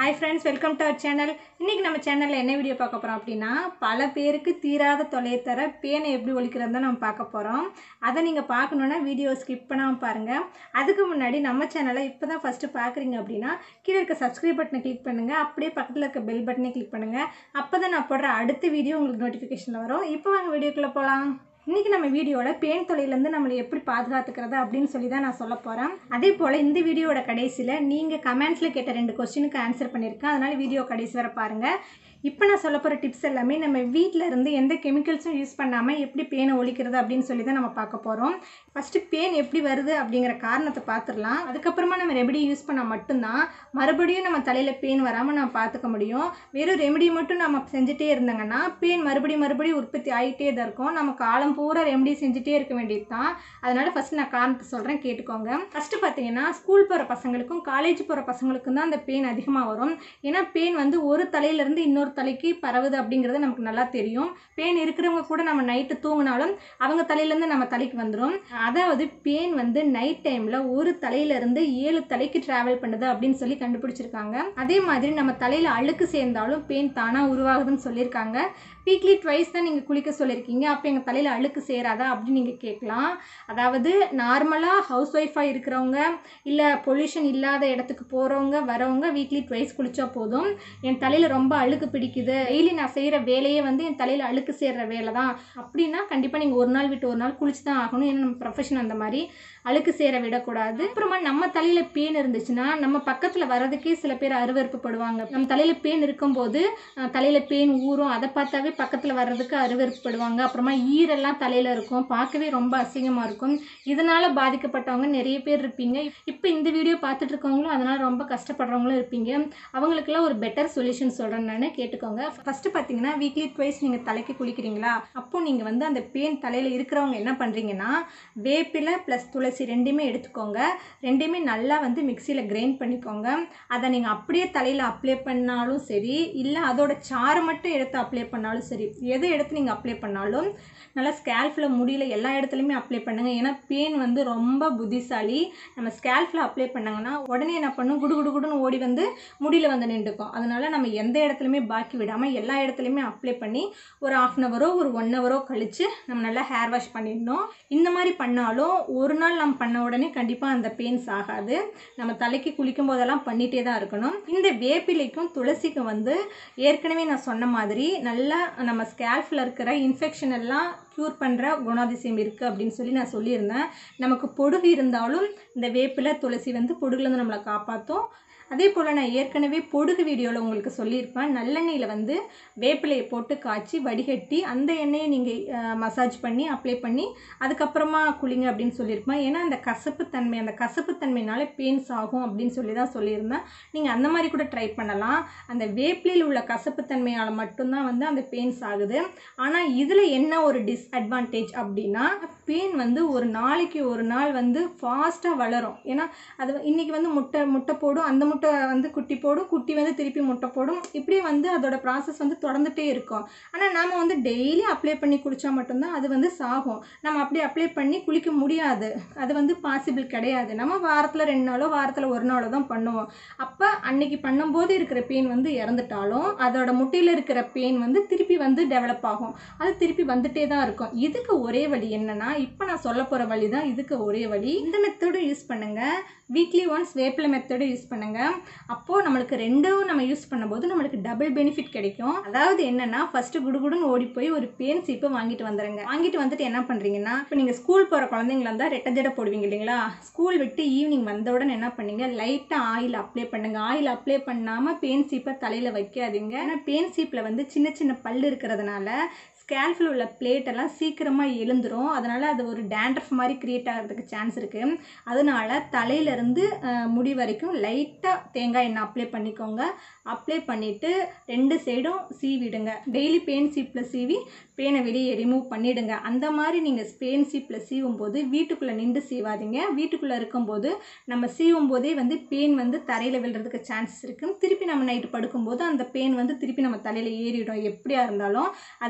hi friends welcome to our channel இன்றைக்கி நம்ம சேனலில் என்ன வீடியோ பார்க்க போகிறோம் அப்படின்னா பல பேருக்கு தீராத தொலையை தர பேனை எப்படி ஒழிக்கிறது தான் நம்ம பார்க்க போகிறோம் அதை நீங்கள் பார்க்கணுன்னா வீடியோ ஸ்கிப் பண்ணாமல் பாருங்கள் அதுக்கு முன்னாடி நம்ம சேனலை இப்போ தான் ஃபஸ்ட்டு பார்க்குறீங்க அப்படின்னா கீழே இருக்க சப்ஸ்கிரைப் பட்டனை கிளிக் பண்ணுங்கள் அப்படியே பக்கத்தில் இருக்க பெல் பட்டனை கிளிக் பண்ணுங்கள் அப்போ தான் நான் போடுற அடுத்த வீடியோ உங்களுக்கு நோட்டிஃபிகேஷனில் வரும் இப்போ வாங்க வீடியோக்குள்ளே போகலாம் இன்றைக்கி நம்ம வீடியோவில் பேன் தொலைலேருந்து நம்மளை எப்படி பாதுகாத்துக்கிறது அப்படின்னு சொல்லி தான் நான் சொல்ல போகிறேன் அதே போல் இந்த வீடியோவோட கடைசியில் நீங்கள் கமெண்ட்ஸில் கேட்ட ரெண்டு கொஸ்டினுக்கு ஆன்சர் பண்ணியிருக்கேன் அதனால் வீடியோ கடைசி வரை பாருங்கள் இப்போ நான் சொல்ல போகிற டிப்ஸ் எல்லாமே நம்ம வீட்டில் இருந்து எந்த கெமிக்கல்ஸும் யூஸ் பண்ணாமல் எப்படி பேனை ஒழிக்கிறது அப்படின்னு சொல்லி தான் நம்ம பார்க்க போகிறோம் ஃபஸ்ட்டு பேன் எப்படி வருது அப்படிங்கிற காரணத்தை பார்த்துடலாம் அதுக்கப்புறமா நம்ம ரெமெடி யூஸ் பண்ணால் மட்டும்தான் மறுபடியும் நம்ம தலையில் பேன் வராமல் நம்ம பார்த்துக்க முடியும் வெறும் ரெமெடி மட்டும் நம்ம செஞ்சுட்டே இருந்தாங்கன்னா பேன் மறுபடியும் மறுபடியும் உற்பத்தி ஆகிட்டே தான் இருக்கும் நம்ம காலம் பூரா ரெமெடி செஞ்சுட்டே இருக்க வேண்டியது தான் அதனால் ஃபஸ்ட் நான் காரணத்தை சொல்கிறேன் கேட்டுக்கோங்க ஃபஸ்ட்டு பார்த்தீங்கன்னா ஸ்கூல் போகிற பசங்களுக்கும் காலேஜ் போகிற பசங்களுக்கும் தான் அந்த பெயின் அதிகமாக வரும் ஏன்னா பெயின் வந்து ஒரு தலையிலேருந்து இன்னொரு தலைக்கு பரவுது அப்படிங்கிறது நமக்கு நல்லா தெரியும் பெயின் இருக்கிறவங்க கூட நம்ம நைட்டு தூங்கினாலும் அவங்க தலையிலேருந்து நம்ம தலைக்கு வந்துடும் அதாவது பெயின் வந்து நைட் டைமில் ஒரு தலையிலேருந்து ஏழு தலைக்கு ட்ராவல் பண்ணுது அப்படின்னு சொல்லி கண்டுபிடிச்சிருக்காங்க அதே மாதிரி நம்ம தலையில் அழுக்கு சேர்ந்தாலும் பெயின் தானாக உருவாகுதுன்னு சொல்லியிருக்காங்க வீக்லி ட்வைஸ் தான் நீங்கள் குளிக்க சொல்லியிருக்கீங்க அப்போ எங்கள் தலையில் அழுக்கு சேராதா அப்படின்னு நீங்கள் கேட்கலாம் அதாவது நார்மலாக ஹவுஸ் ஒய்ஃபாக இருக்கிறவங்க இல்லை பொல்யூஷன் இல்லாத இடத்துக்கு போகிறவங்க வரவங்க வீக்லி ட்வைஸ் குளித்தா போதும் என் தலையில் ரொம்ப அழுக்கு பிடிக்குது டெய்லி நான் செய்கிற வேலையே வந்து என் தலையில் அழுக்கு சேர்கிற வேலை தான் அப்படின்னா கண்டிப்பாக நீங்கள் ஒரு நாள் விட்டு ஒரு நாள் குளிச்சு தான் ஆகணும் ஏன்னா நம்ம ப்ரொஃபஷன் அந்த மாதிரி அழுக்கு சேர விடக்கூடாது அப்புறமா நம்ம தலையில் பேன் இருந்துச்சுன்னா நம்ம பக்கத்தில் வரதுக்கே சில பேர் அருவறுப்புப்படுவாங்க நம்ம தலையில் பேன் இருக்கும்போது தலையில் பேன் ஊறும் அதை பார்த்தாவே பக்கத்தில் வர்றதுக்கு அருவறுப்புப்படுவாங்க அப்புறமா ஈரெல்லாம் தலையில் இருக்கும் பார்க்கவே ரொம்ப அசிங்கமாக இருக்கும் இதனால் பாதிக்கப்பட்டவங்க நிறைய பேர் இருப்பீங்க இப்போ இந்த வீடியோ பார்த்துட்டு இருக்கவங்களும் அதனால் ரொம்ப கஷ்டப்படுறவங்களும் இருப்பீங்க அவங்களுக்கெல்லாம் ஒரு பெட்டர் சொல்யூஷன் சொல்கிறேன் நான் கேட்டுக்கோங்க ஃபஸ்ட்டு பார்த்தீங்கன்னா வீக்லி ட்வைஸ் நீங்கள் தலைக்கு குளிக்கிறீங்களா அப்போது நீங்கள் வந்து அந்த பேன் தலையில் இருக்கிறவங்க என்ன பண்ணுறீங்கன்னா வேப்பிலை ப்ளஸ் துளசி ரெண்டுமே எடுத்துக்கோங்க ரெண்டுமே நல்லா வந்து மிக்சியில் கிரைண்ட் பண்ணிக்கோங்க அதை நீங்கள் அப்படியே தலையில் அப்ளை பண்ணாலும் சரி இல்லை அதோட சாறு மட்டும் எடுத்து அப்ளை பண்ணாலும் சரி எதை எடுத்து நீங்கள் அப்ளை பண்ணாலும் நல்லா ஸ்கேல்ஃபில் முடியல எல்லா இடத்துலையுமே அப்ளை பண்ணுங்கள் ஏன்னா பேன் வந்து ரொம்ப புத்திசாலி நம்ம ஸ்கேல்ஃபில் அப்ளை பண்ணாங்கன்னா உடனே என்ன பண்ணும் குடு குடு குடுன்னு ஓடி வந்து முடியில் வந்து நின்றுக்கும் அதனால் நம்ம எந்த இடத்துலையுமே பாக்கி விடாமல் எல்லா இடத்துலையுமே அப்ளை பண்ணி ஒரு ஆஃப் அன் ஹவரோ ஒரு ஒன் ஹவரோ கழித்து நம்ம நல்லா ஹேர் வாஷ் பண்ணிடணும் இந்த மாதிரி பண்ணாலும் ஒரு நாள் நம்ம பண்ண உடனே கண்டிப்பாக அந்த பெயின்ஸ் ஆகாது நம்ம தலைக்கு குளிக்கும் போதெல்லாம் பண்ணிகிட்டே தான் இருக்கணும் இந்த வேப்பிலைக்கும் துளசிக்கும் வந்து ஏற்கனவே நான் சொன்ன மாதிரி நல்லா நம்ம ஸ்கேல்ஃபில் இருக்கிற இன்ஃபெக்ஷன் எல்லாம் க்யூர் பண்ணுற குணாதிசயம் இருக்குது அப்படின்னு சொல்லி நான் சொல்லியிருந்தேன் நமக்கு பொடுகு இருந்தாலும் இந்த வேப்பிலை துளசி வந்து பொடுகுலேருந்து நம்மளை காப்பாற்றும் அதே போல் நான் ஏற்கனவே பொடுகு வீடியோவில் உங்களுக்கு சொல்லியிருப்பேன் நல்லெண்ணெயில் வந்து வேப்பிலையை போட்டு காய்ச்சி வடிகட்டி அந்த எண்ணெயை நீங்கள் மசாஜ் பண்ணி அப்ளை பண்ணி அதுக்கப்புறமா குளிங்க அப்படின்னு சொல்லியிருப்பேன் ஏன்னா அந்த கசப்புத்தன்மை அந்த கசப்புத்தன்மைனால பெயின்ஸ் ஆகும் அப்படின்னு சொல்லி தான் சொல்லியிருந்தேன் நீங்கள் அந்த மாதிரி கூட ட்ரை பண்ணலாம் அந்த வேப்பிலையில் உள்ள கசப்புத்தன்மையால் மட்டும்தான் வந்து அந்த பெயின்ஸ் ஆகுது ஆனால் இதில் என்ன ஒரு டிஸ்அட்வான்டேஜ் அப்படின்னா பெயின் வந்து ஒரு நாளைக்கு ஒரு நாள் வந்து ஃபாஸ்ட்டாக வளரும் ஏன்னா அது இன்றைக்கி வந்து முட்டை முட்டை போடும் அந்த முட்டை வந்து குட்டி போடும் குட்டி வந்து திருப்பி முட்டை போடும் இப்படியே வந்து அதோட ப்ராசஸ் வந்து தொடர்ந்துட்டே இருக்கும் ஆனால் நாம் வந்து டெய்லி அப்ளை பண்ணி குளித்தா மட்டும்தான் அது வந்து சாகும் நம்ம அப்படி அப்ளை பண்ணி குளிக்க முடியாது அது வந்து பாசிபிள் கிடையாது நம்ம வாரத்தில் ரெண்டு நாளோ வாரத்தில் ஒரு நாளோ தான் பண்ணுவோம் அப்போ அன்னைக்கு பண்ணும்போது இருக்கிற பெயின் வந்து இறந்துட்டாலும் அதோட முட்டையில் இருக்கிற பெயின் வந்து திருப்பி வந்து டெவலப் ஆகும் அது திருப்பி வந்துட்டே தான் இருக்கும் இதுக்கு ஒரே வழி என்னன்னா இப்போ நான் சொல்ல போகிற வழி தான் இதுக்கு ஒரே வழி இந்த மெத்தடும் யூஸ் பண்ணுங்கள் வீக்லி ஒன்ஸ் வேப்பிலை மெத்தடும் யூஸ் பண்ணுங்கள் அப்போது நம்மளுக்கு ரெண்டும் நம்ம யூஸ் பண்ணும்போது நம்மளுக்கு டபுள் பெனிஃபிட் கிடைக்கும் அதாவது என்னென்னா ஃபஸ்ட்டு குடுகுடுன்னு ஓடி போய் ஒரு பேன் சீப்பை வாங்கிட்டு வந்துடுங்க வாங்கிட்டு வந்துட்டு என்ன பண்ணுறீங்கன்னா இப்போ நீங்கள் ஸ்கூல் போகிற குழந்தைங்களா இருந்தால் ரெட்டை ஜடை போடுவீங்க இல்லைங்களா ஸ்கூல் விட்டு ஈவினிங் வந்தவுடன் என்ன பண்ணீங்க லைட்டாக ஆயில் அப்ளை பண்ணுங்கள் ஆயில் அப்ளை பண்ணாமல் பேன் சீப்பை தலையில் வைக்காதீங்க ஏன்னா பேன் சீப்பில் வந்து சின்ன சின்ன பல் இருக்கிறதுனால ஸ்கேல்ஃபில் உள்ள பிளேட் எல்லாம் சீக்கிரமாக எழுந்துரும் அதனால் அது ஒரு டேண்ட்ரஃப் மாதிரி க்ரியேட் ஆகிறதுக்கு சான்ஸ் இருக்குது அதனால் தலையிலேருந்து முடி வரைக்கும் லைட்டாக தேங்காய் எண்ணெய் அப்ளை பண்ணிக்கோங்க அப்ளை பண்ணிவிட்டு ரெண்டு சைடும் சீவிடுங்க டெய்லி பேன் சீப்பில் சீவி பேனை வெளியே ரிமூவ் பண்ணிவிடுங்க அந்த மாதிரி நீங்கள் பேன் சீப்பில் சீவும் போது வீட்டுக்குள்ளே நின்று சீவாதீங்க வீட்டுக்குள்ளே இருக்கும்போது நம்ம சீவும் போதே வந்து பேன் வந்து தரையில் விழுறதுக்கு சான்சஸ் இருக்குது திருப்பி நம்ம நைட்டு படுக்கும்போது அந்த பேன் வந்து திருப்பி நம்ம தலையில் ஏறிடும் எப்படியா இருந்தாலும் அதனால் என்ன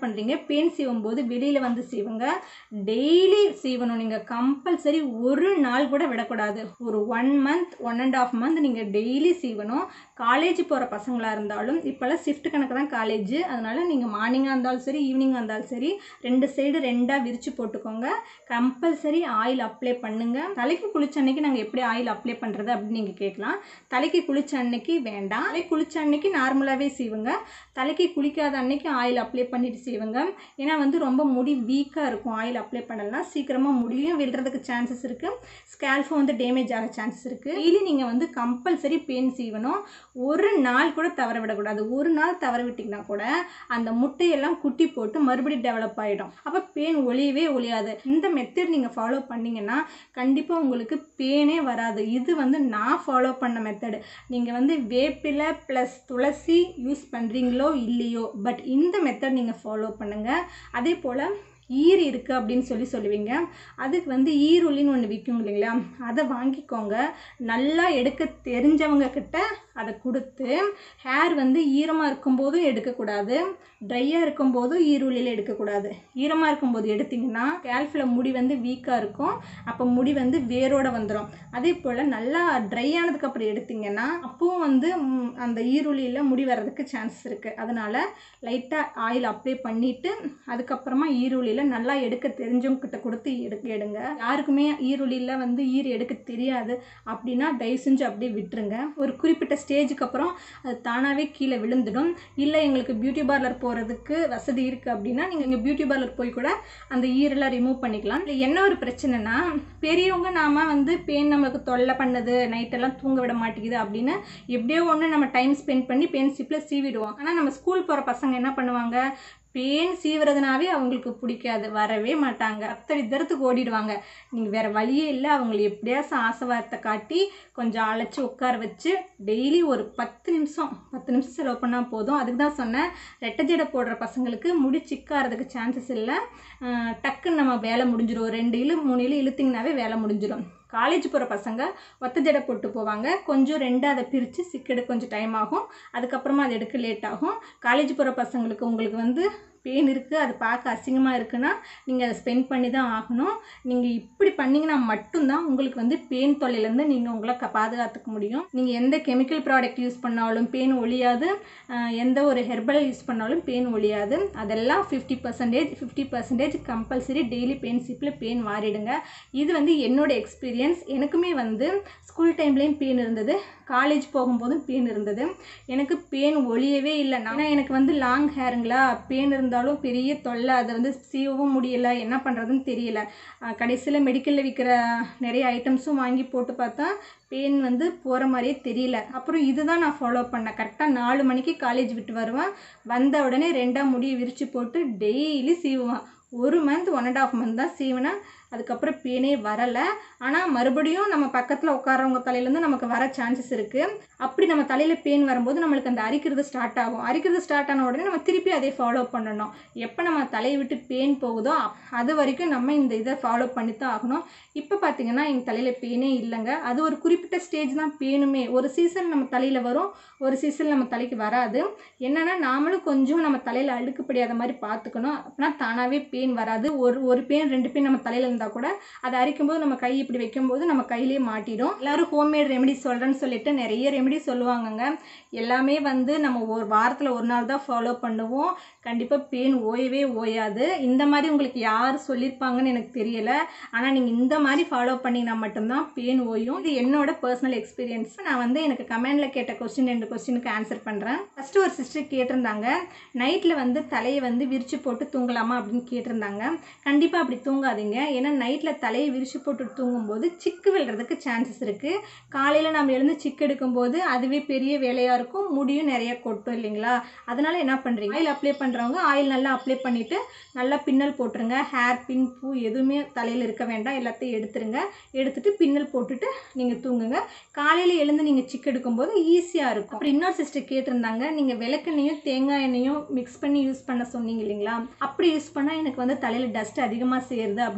பண்ணுறீங்க பேன் சீவும் போது வெளியில் வந்து சீவுங்க டெய்லி சீவணும் நீங்கள் கம்பல்சரி ஒரு நாள் கூட விடக்கூடாது ஒரு one month one and half month நீங்கள் டெய்லி சீவணும் காலேஜ் போகிற பசங்களாக இருந்தாலும் இப்போல்லாம் ஷிஃப்ட் கணக்கு தான் காலேஜ் அதனால் நீங்கள் மார்னிங்காக இருந்தாலும் சரி ஈவினிங்காக இருந்தாலும் சரி ரெண்டு சைடு ரெண்டாக விரித்து போட்டுக்கோங்க கம்பல்சரி ஆயில் அப்ளை பண்ணுங்கள் தலைக்கு குளிச்ச அன்னைக்கு நாங்கள் எப்படி ஆயில் அப்ளை பண்ணுறது அப்படின்னு நீங்கள் கேட்கலாம் தலைக்கு குளிச்ச அன்னைக்கு வேண்டாம் தலை குளிச்ச அன்னைக்கு நார்மலாகவே சீவுங்க தலைக்கு குளிக்காத அன்னைக்கு ஆயில் அப்ளை பண்ணிட்டு செய்வுங்க ஏன்னா வந்து ரொம்ப முடி வீக்காக இருக்கும் ஆயில் அப்ளை பண்ணலாம் சீக்கிரமாக முடியும் விழுறதுக்கு சான்சஸ் இருக்குது ஸ்கேல்ஃபும் வந்து டேமேஜ் ஆக சான்சஸ் இருக்குது டெய்லி நீங்கள் வந்து கம்பல்சரி பெயின் சீவணும் ஒரு நாள் கூட தவற விடக்கூடாது ஒரு நாள் தவற விட்டிங்கன்னா கூட அந்த முட்டையெல்லாம் குட்டி போட்டு மறுபடியும் டெவலப் ஆகிடும் அப்போ பேன் ஒளியவே ஒளியாது இந்த மெத்தட் நீங்கள் ஃபாலோ பண்ணிங்கன்னா கண்டிப்பாக உங்களுக்கு பேனே வராது இது வந்து நான் ஃபாலோ பண்ண மெத்தடு நீங்கள் வந்து வேப்பிலை ப்ளஸ் துளசி யூஸ் பண்ணுறீங்களோ இல்லையோ பட் இந்த மெத்தட் நீங்கள் ஃபாலோ பண்ணுங்கள் அதே போல் ஈர் இருக்குது அப்படின்னு சொல்லி சொல்லுவீங்க அதுக்கு வந்து ஈருள்ளின்னு ஒன்று விற்கும் இல்லைங்களா அதை வாங்கிக்கோங்க நல்லா எடுக்க தெரிஞ்சவங்க கிட்ட அதை கொடுத்து ஹேர் வந்து ஈரமாக இருக்கும்போதும் எடுக்கக்கூடாது ட்ரையாக இருக்கும்போதும் ஈருள்ளியில் எடுக்கக்கூடாது ஈரமாக இருக்கும்போது எடுத்திங்கன்னா கேல்ஃபில் முடி வந்து வீக்காக இருக்கும் அப்போ முடி வந்து வேரோட வந்துடும் அதே போல் நல்லா ட்ரை ஆனதுக்கப்புறம் எடுத்திங்கன்னா அப்பவும் வந்து ம், அந்த ஈருள்ளியில் முடி வர்றதுக்கு சான்ஸ் இருக்குது அதனால் லைட்டாக ஆயில் அப்ளை பண்ணிவிட்டு அதுக்கப்புறமா ஈருள்ளியில் நல்லா எடுக்க தெரிஞ்சவங்க கிட்ட கொடுத்து எடுக்க எடுங்க யாருக்குமே ஈருள்ளியில் வந்து ஈர் எடுக்க தெரியாது அப்படின்னா தயவு செஞ்சு அப்படியே விட்டுருங்க ஒரு குறிப்பிட்ட ஸ்டேஜுக்கு அப்புறம் அது தானாகவே கீழே விழுந்துடும் இல்லை எங்களுக்கு பியூட்டி பார்லர் போகிறதுக்கு வசதி இருக்குது அப்படின்னா நீங்கள் இங்கே பியூட்டி பார்லர் போய் கூட அந்த ஈரெல்லாம் ரிமூவ் பண்ணிக்கலாம் இல்லை என்ன ஒரு பிரச்சனைனா பெரியவங்க நாம் வந்து பேன் நமக்கு தொல்லை பண்ணுது நைட்டெல்லாம் தூங்க விட மாட்டேங்குது அப்படின்னு எப்படியோ ஒன்று நம்ம டைம் ஸ்பெண்ட் பண்ணி பேன் சிப்பில் சீவிடுவோம் ஆனால் நம்ம ஸ்கூல் போகிற பசங்க என்ன பண்ணுவாங்க பேன் சீவுறதுனாவே அவங்களுக்கு பிடிக்காது வரவே மாட்டாங்க அத்தனை தரத்துக்கு ஓடிடுவாங்க நீங்கள் வேறு வழியே இல்லை அவங்கள எப்படியாச்சும் ஆசை வார்த்தை காட்டி கொஞ்சம் அழைச்சி உட்கார வச்சு டெய்லி ஒரு பத்து நிமிஷம் பத்து நிமிஷம் செலவு பண்ணால் போதும் அதுக்கு தான் சொன்னேன் ரெட்டை ஜடை போடுற பசங்களுக்கு முடி சிக்காகிறதுக்கு சான்சஸ் இல்லை அஹ் டக்குன்னு நம்ம வேலை முடிஞ்சிடும் ஒரு ரெண்டு இழு மூணு இழு இழுத்திங்கனாவே வேலை முடிஞ்சிடும் காலேஜ் போகிற பசங்க ஒத்த ஜடை போட்டு போவாங்க கொஞ்சம் ரெண்டு அதை பிரித்து சிக்கெடுக்க கொஞ்சம் டைம் ஆகும் அதுக்கப்புறமா அது எடுக்க லேட் ஆகும் காலேஜ் போகிற பசங்களுக்கு உங்களுக்கு வந்து பெயின் இருக்குது அது பார்க்க அசிங்கமாக இருக்குன்னா நீங்கள் அதை ஸ்பெண்ட் பண்ணி தான் ஆகணும் நீங்கள் இப்படி பண்ணிங்கன்னா மட்டும்தான் உங்களுக்கு வந்து பெயின் தொல்லையிலேருந்து நீங்கள் உங்களை க பாதுகாத்துக்க முடியும் நீங்கள் எந்த கெமிக்கல் ப்ராடக்ட் யூஸ் பண்ணாலும் பெயின் ஒழியாது அஹ் எந்த ஒரு ஹெர்பல் யூஸ் பண்ணாலும் பெயின் ஒழியாது அதெல்லாம் fifty percentage fifty percentage compulsory daily பெயின் சிப்பில் பெயின் மாறிடுங்க இது வந்து என்னோட எக்ஸ்பீரியன்ஸ் எனக்குமே வந்து ஸ்கூல் டைம்லேயும் பெயின் இருந்தது காலேஜ் போகும்போதும் பெயின் இருந்தது எனக்கு பெயின் ஒழியவே இல்லை ஏன்னா எனக்கு வந்து லாங் ஹேருங்களா பெயின் இருந்தாலும் பெரிய தொல்லை அதை வந்து சீவவும் முடியல என்ன பண்ணுறதுன்னு தெரியல கடைசியில் மெடிக்கலில் விற்கிற நிறைய ஐட்டம்ஸும் வாங்கி போட்டு பார்த்தா பெயின் வந்து போகிற மாதிரியே தெரியல அப்புறம் இதுதான் நான் ஃபாலோ பண்ணேன் கரெக்டாக நாலு மணிக்கு காலேஜ் விட்டு வருவேன் வந்த உடனே ரெண்டாக முடியை விரித்து போட்டு டெய்லி சீவுவேன் ஒரு month one and half month தான் சீவினேன் அதுக்கப்புறம் பெயினே வரலை ஆனால் மறுபடியும் நம்ம பக்கத்தில் உட்காரவங்க தலையிலேருந்து நமக்கு வர சான்சஸ் இருக்குது அப்படி நம்ம தலையில் பெயின் வரும்போது நம்மளுக்கு அந்த அரிக்கிறது ஸ்டார்ட் ஆகும் அரிக்கிறது ஸ்டார்ட் ஆன உடனே நம்ம திருப்பி அதை ஃபாலோ பண்ணணும் எப்போ நம்ம தலையை விட்டு பெயின் போகுதோ அப்- அது வரைக்கும் நம்ம இந்த இதை ஃபாலோ பண்ணி தான் ஆகணும் இப்போ பார்த்தீங்கன்னா எங்கள் தலையில் பெயினே இல்லைங்க அது ஒரு குறிப்பிட்ட ஸ்டேஜ் தான் பெயினுமே ஒரு சீசன் நம்ம தலையில் வரும் ஒரு சீசன் நம்ம தலைக்கு வராது என்னன்னா நாமளும் கொஞ்சம் நம்ம தலையில் அழுக்குப்படியாத மாதிரி பார்த்துக்கணும் அப்படின்னா தானாகவே பெயின் வராது ஒரு ஒரு பெயின் ரெண்டு பெயின் நம்ம தலையில் இருந்தால் கூட அதை அரிக்கும்போது நம்ம கை இப்படி வைக்கும்போது நம்ம கையிலே மாட்டிடும் எல்லாரும் ஹோம்மேட் ரெமெடி சொல்கிறேன்னு சொல்லிட்டு நிறைய ரெமெடி சொல்லுவாங்கங்க எல்லாமே வந்து நம்ம ஒரு வாரத்தில் ஒரு நாள் தான் ஃபாலோ பண்ணுவோம் கண்டிப்பாக பெயின் ஓயவே ஓயாது இந்த மாதிரி உங்களுக்கு யார் சொல்லியிருப்பாங்கன்னு எனக்கு தெரியலை ஆனால் நீங்கள் இந்த மாதிரி ஃபாலோ பண்ணிங்கன்னா மட்டும்தான் பெயின் ஓயும் இது என்னோட பர்சனல் எக்ஸ்பீரியன்ஸ் நான் வந்து எனக்கு கமெண்டில் கேட்ட கொஸ்டின் ரெண்டு கொஸ்டினுக்கு ஆன்சர் பண்ணுறேன் ஃபஸ்ட்டு ஒரு சிஸ்டர் கேட்டிருந்தாங்க நைட்டில் வந்து தலையை வந்து விரிச்சு போட்டு தூங்கலாமா அப்படின்னு கேட்டிருந்தாங்க கண்டிப்பாக அப்படி தூங்காதீங்க ஏன்னா நைட்டில் தலையை விரிச்சு போட்டு தூங்கும்போது சிக்கு விழுறதுக்கு சான்சஸ் இருக்குது காலையில் நம்ம எழுந்து சிக்கு எடுக்கும்போது அதுவே பெரிய வேலையாக இருக்கும் முடியும் நிறைய கொட்டும் இல்லைங்களா அதனால் என்ன பண்ணுறீங்க ஆயில் அப்ளை பண்ணுறவங்க ஆயில் நல்லா அப்ளை பண்ணிவிட்டு நல்லா பின்னல் போட்டுருங்க ஹேர் பின் பூ எதுவுமே தலையில் இருக்க வேண்டாம் எல்லாத்தையும் எடுத்துருங்க எடுத்துட்டு பின்னல் போட்டுட்டு நீங்கள் தூங்குங்க காலையில் எழுந்து நீங்கள் சிக்கு எடுக்கும்போது ஈஸியாக இருக்கும் அப்புறம் இன்னொரு சிஸ்டர் கேட்டிருந்தாங்க நீங்கள் விளக்கெண்ணையும் தேங்காய் எண்ணெயும் மிக்ஸ் பண்ணி யூஸ் பண்ண சொன்னீங்க இல்லைங்களா அப்படி யூஸ் பண்ணால் எனக்கு வந்து தலையில் டஸ்ட் அதிகமாக சேருது அப்படின்னு சொல்லி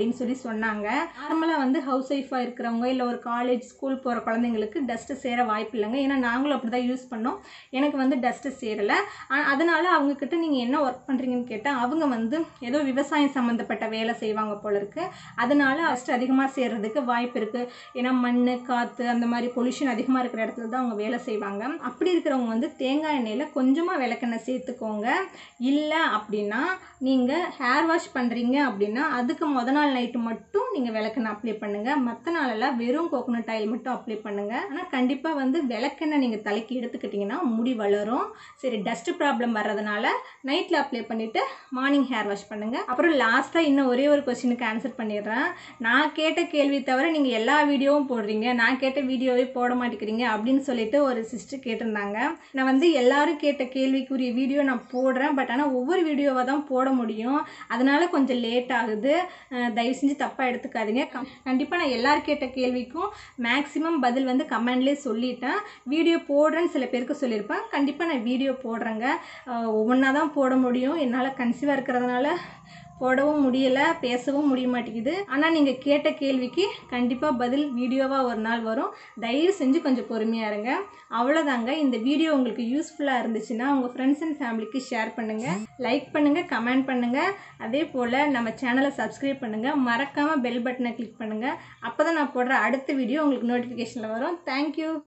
சொன்னாங்க நார்மலாக வந்து ஹவுஸ் ஒய்ஃபாக இருக்கிறவங்க இல்லை ஒரு காலேஜ் ஸ்கூல் போகிற குழந்தைங்களுக்கு டஸ்ட்டு சேர வாய்ப்பு இல்லைங்க ஏன்னா நாங்களும் அப்படி தான் யூஸ் பண்ணோம் எனக்கு வந்து டஸ்ட்டு சேரலை அதனால் அவங்கக்கிட்ட நீங்கள் என்ன ஒர்க் பண்ணுறீங்கன்னு கேட்டால் அவங்க வந்து ஏதோ விவசாயம் சம்மந்தப்பட்ட வேலை செய்வாங்க போல இருக்கு அதனால டஸ்ட் அதிகமாக சேர்றதுக்கு வாய்ப்பு இருக்குது ஏன்னா மண் காற்று அந்த மாதிரி பொல்யூஷன் அதிகமாக இருக்கிற இடத்துல தான் அவங்க வேலை செய்வாங்க அப்படி இருக்கிறவங்க வந்து தேங்காய் எண்ணெயில் கொஞ்சமாக விளக்கெண்ணெய் சேர்த்துக்கோங்க இல்லை அப்படின்னா நீங்கள் ஹேர் வாஷ் பண்ணுறீங்க அப்படின்னா அதுக்கு முத நாள் நைட்டு மட்டும் நீங்கள் விளக்கெண்ணெய் அப்ளை பண்ணுங்கள் மற்ற நாளெல்லாம் வெறும் கோகோனட் ஆயில் மட்டும் அப்ளை பண்ணுங்கள் ஆனால் கண்டிப்பாக வந்து விளக்கெண்ணெய் நீங்கள் தலைக்கு எடுத்துக்கிட்டிங்கன்னா முடி வளரும் சரி டஸ்ட் ப்ராப்ளம் வர்றதுனால நைட்டில் அப்ளை பண்ணிவிட்டு மார்னிங் ஹேர் வாஷ் பண்ணுங்கள் அப்புறம் லாஸ்ட்டாக இன்னும் ஒரே ஒரு கொஸ்டினுக்கு ஆன்சர் பண்ணிடுறேன் நான் கேட்ட கேள்வி தவிர நீங்கள் எல்லா வீடியோவும் போடுறீங்க நான் கேட்ட வீடியோவே போட மாட்டேங்கிறீங்க அப்படின்னு சொல்லிட்டு ஒரு சிஸ்டர் கேட்டிருந்தாங்க நான் வந்து எல்லாரும் கேட்ட கேள்விக்குரிய வீடியோ நான் போடுறேன் பட் ஆனால் ஒவ்வொரு வீடியோவாக தான் போட முடியும் அதனால கொஞ்சம் லேட் ஆகுது அஹ் தயவு செஞ்சு தப்பாக எடுத்துக்காதீங்க கண்டிப்பாக நான் எல்லாரும் கேட்ட கேள்விக்கும் மேக்ஸிமம் பதில் வந்து கமெண்ட்லேயே சொல்லிட்டேன் வீடியோ போடுறேன்னு சில பேருக்கு சொல்லியிருப்பேன் கண்டிப்பாக நான் வீடியோ போடுறேங்க ஒவ்வொன்றா தான் போட முடியும் என்னால் கன்சீவாக இருக்கிறதுனால போடவும் முடியல பேசவும் முடிய மாட்டேங்குது ஆனால் நீங்கள் கேட்ட கேள்விக்கு கண்டிப்பாக பதில் வீடியோவாக ஒரு நாள் வரும் தயவு செஞ்சு கொஞ்சம் பொறுமையாக இருங்க அவ்வளோதாங்க இந்த வீடியோ உங்களுக்கு யூஸ்ஃபுல்லாக இருந்துச்சுன்னா உங்கள் ஃப்ரெண்ட்ஸ் அண்ட் ஃபேமிலிக்கு ஷேர் பண்ணுங்கள் லைக் பண்ணுங்கள் கமெண்ட் பண்ணுங்கள் அதே போல் நம்ம சேனலை சப்ஸ்கிரைப் பண்ணுங்கள் மறக்காமல் பெல் பட்டனை கிளிக் பண்ணுங்கள் அப்போ தான் நான் போடுற அடுத்த வீடியோ உங்களுக்கு நோட்டிஃபிகேஷனில் வரும் தேங்க்யூ